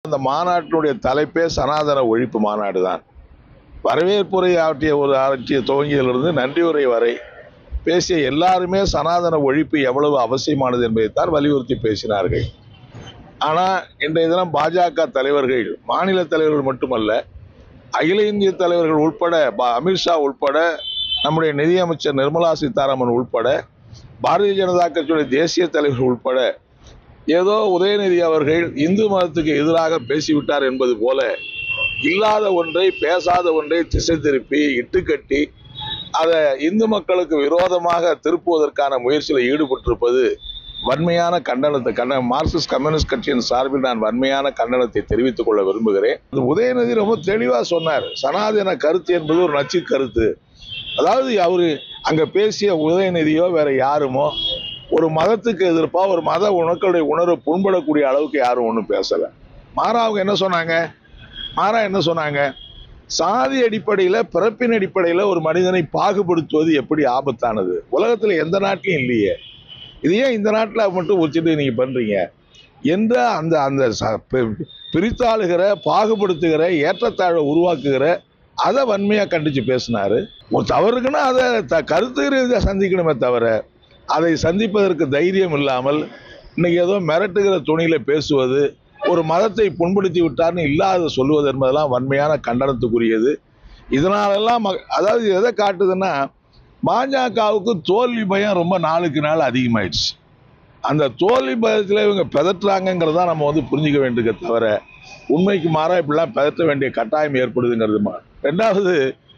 அந்த மாநாட்டினுடைய தலைப்பே சனாதன ஒழிப்பு மாநாடு தான் வரவேற்புரை ஆற்றிய ஒரு ஆற்றிய துவங்கியிலிருந்து நன்றி உரை வரை பேசிய எல்லாருமே சனாதன ஒழிப்பு எவ்வளவு அவசியமானது என்பதைத்தான் வலியுறுத்தி பேசினார்கள் ஆனால் இன்றைய தினம் பாஜக தலைவர்கள் மாநில தலைவர்கள் மட்டுமல்ல அகில இந்திய தலைவர்கள் உட்பட பா- அமித்ஷா உட்பட நம்முடைய நிதியமைச்சர் நிர்மலா சீதாராமன் உட்பட பாரதிய ஜனதா கட்சியுடைய தேசிய தலைவர் உட்பட ஏதோ உதயநிதி அவர்கள் இந்து மதத்துக்கு எதிராக பேசிவிட்டார் என்பது போல இல்லாத ஒன்றை பேசாத ஒன்றை திசை திருப்பி இட்டுக்கட்டி அதை இந்து மக்களுக்கு விரோதமாக திருப்புவதற்கான முயற்சியில் ஈடுபட்டிருப்பது வன்மையான கண்டனத்தை கண்ட மார்க்சிஸ்ட் கம்யூனிஸ்ட் கட்சியின் சார்பில் நான் வன்மையான கண்டனத்தை தெரிவித்துக் கொள்ள விரும்புகிறேன் இது உதயநிதி ரொம்ப தெளிவாக சொன்னார் சனாதன கருத்து என்பது ஒரு நச்சு கருத்து அதாவது அவரு அங்க பேசிய உதயநிதியோ வேற யாருமோ ஒரு மதத்துக்கு எதிர்ப்பா ஒரு மத உணக்களுடைய உணர்வு புண்படக்கூடிய அளவுக்கு யாரும் ஒன்றும் பேசல மாறா அவங்க என்ன சொன்னாங்க மாறா என்ன சொன்னாங்க சாதி அடிப்படையில பிறப்பின் அடிப்படையில ஒரு மனிதனை பாகுபடுத்துவது எப்படி ஆபத்தானது உலகத்துல எந்த நாட்டிலும் இல்லையே இது ஏன் இந்த நாட்டில் மட்டும் வச்சுட்டு நீங்க பண்றீங்க என்ற அந்த அந்த ச- பி- பிரித்தாளுகிற பாகுபடுத்துகிற ஏற்றத்தாழ்வை உருவாக்குகிற அதை வன்மையா கண்டிச்சு பேசினாரு ஒரு தவறுக்குன்னா அதை த கருத்து ரீதியா சந்திக்கணுமே தவிர அதை சந்திப்பதற்கு தைரியம் இல்லாமல் இன்னைக்கு ஏதோ மிரட்டுகிற துணியில பேசுவது ஒரு மதத்தை புண்படுத்தி விட்டார்னு இல்லாத சொல்லுவது என்பதெல்லாம் வன்மையான கண்டனத்துக்குரியது இதனாலெல்லாம் ம- அதாவது இது எதை காட்டுதுன்னா பாஜகவுக்கு தோல்வி பயம் ரொம்ப நாளுக்கு நாள் அதிகமாயிடுச்சு அந்த தோல்வி பயத்தில் இவங்க பிதற்றுறாங்கிறத நம்ம வந்து புரிஞ்சுக்க வேண்டியதை தவிர உண்மைக்கு மாறா இப்படிலாம் பிதற்ற வேண்டிய கட்டாயம் ஏற்படுதுங்கிறது மா- ரெண்டாவது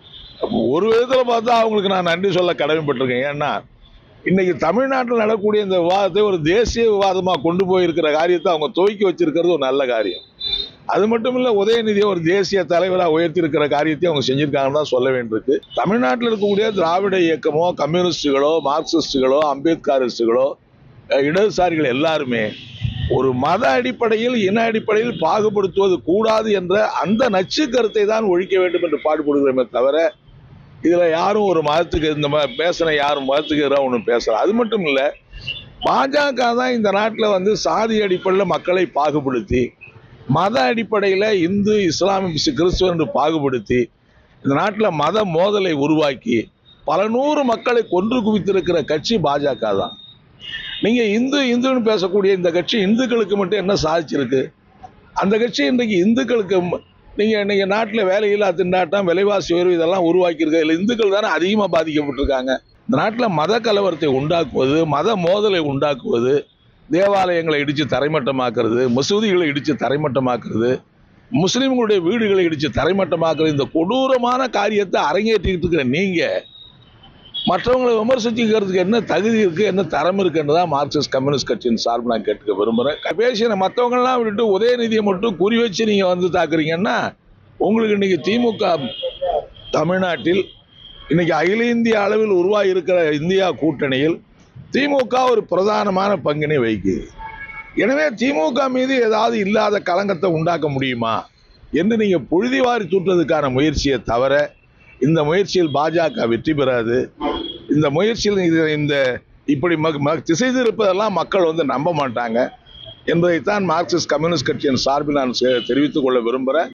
ஒரு விதத்தில் பார்த்தா அவங்களுக்கு நான் நன்றி சொல்ல கடமைப்பட்டிருக்கேன் ஏன்னா இன்னைக்கு தமிழ்நாட்டில் நடக்கக்கூடிய இந்த விவாதத்தை ஒரு தேசிய விவாதமாக கொண்டு போயிருக்கிற காரியத்தை அவங்க துவக்கி வச்சிருக்கிறது ஒரு நல்ல காரியம் அது மட்டும் இல்ல உதயநிதியை ஒரு தேசிய தலைவராக உயர்த்தி இருக்கிற காரியத்தை அவங்க செஞ்சிருக்காங்கன்னு தான் சொல்ல வேண்டியிருக்கு தமிழ்நாட்டில் இருக்கக்கூடிய திராவிட இயக்கமோ கம்யூனிஸ்டுகளோ மார்க்சிஸ்டுகளோ அம்பேத்கரிஸ்டுகளோ அஹ், இடதுசாரிகள் எல்லாருமே ஒரு மத அடிப்படையில் இன அடிப்படையில் பாகுபடுத்துவது கூடாது என்ற அந்த நச்சு கருத்தை தான் ஒழிக்க வேண்டும் என்று பாடுபடுகிறோமே தவிர இதுல யாரும் ஒரு மதத்துக்கு இந்த மாதிரி பேசின யாரும் மதத்துக்கு எதிராக ஒன்றும் பேசல அது மட்டும் இல்ல பாஜக தான் இந்த நாட்டில் வந்து சாதி அடிப்படையில் மக்களை பாகுபடுத்தி மத அடிப்படையில் இந்து இஸ்லாமிய கிறிஸ்- கிறிஸ்துவ என்று பாகுபடுத்தி இந்த நாட்டில் மத மோதலை உருவாக்கி பல நூறு மக்களை கொன்று குவித்திருக்கிற கட்சி பாஜக தான் நீங்க இந்து இந்துன்னு பேசக்கூடிய இந்த கட்சி இந்துக்களுக்கு மட்டும் என்ன சாதிச்சிருக்கு அந்த கட்சி இன்றைக்கு இந்துக்களுக்கு ம- நீங்க நீங்க நாட்டில் வேலையில்லா திண்டாட்டம் விலைவாசி உயர்வு இதெல்லாம் உருவாக்கியிருக்க இதில் இந்துக்கள் தானே அதிகமாக பாதிக்கப்பட்டிருக்காங்க இந்த நாட்டில் மத கலவரத்தை உண்டாக்குவது மத மோதலை உண்டாக்குவது தேவாலயங்களை இடித்து தரைமட்டமாக்குறது மசூதிகளை இடித்து தரைமட்டமாக்குறது முஸ்லீம்களுடைய வீடுகளை இடித்து தரைமட்டமாக்குறது இந்த கொடூரமான காரியத்தை அரங்கேற்றிக்கிட்டு இருக்கிற நீங்க மற்றவங்களை விமர்சிச்சுக்கிறதுக்கு என்ன தகுதி இருக்கு என்ன தரம் இருக்குன்னு தான் மார்க்சிஸ்ட் கம்யூனிஸ்ட் கட்சியின் சார்பு நான் கேட்டுக்க விரும்புறேன் பேசின மற்றவங்கெல்லாம் விட்டுட்டு உதயநிதியை மட்டும் குறி வச்சு நீங்க வந்து தாக்குறீங்கன்னா உங்களுக்கு இன்னைக்கு திமுக தமிழ்நாட்டில் இன்னைக்கு அகில இந்திய அளவில் உருவாகி இருக்கிற இந்தியா கூட்டணியில் திமுக ஒரு பிரதானமான பங்கினை வகிக்குது எனவே திமுக மீது ஏதாவது இல்லாத களங்கத்தை உண்டாக்க முடியுமா என்று நீங்க புழுதிவாரி தூட்டுறதுக்கான முயற்சியை தவிர இந்த முயற்சியில் பாஜக வெற்றி பெறாது இந்த முயற்சியில் இது இந்த இப்படி ம- ம- திசை திருப்பதெல்லாம் மக்கள் வந்து நம்ப மாட்டாங்க என்பதைத்தான் மார்க்சிஸ்ட் கம்யூனிஸ்ட் கட்சியின் சார்பில் நான் செ- தெரிவித்துக் கொள்ள விரும்புகிறேன்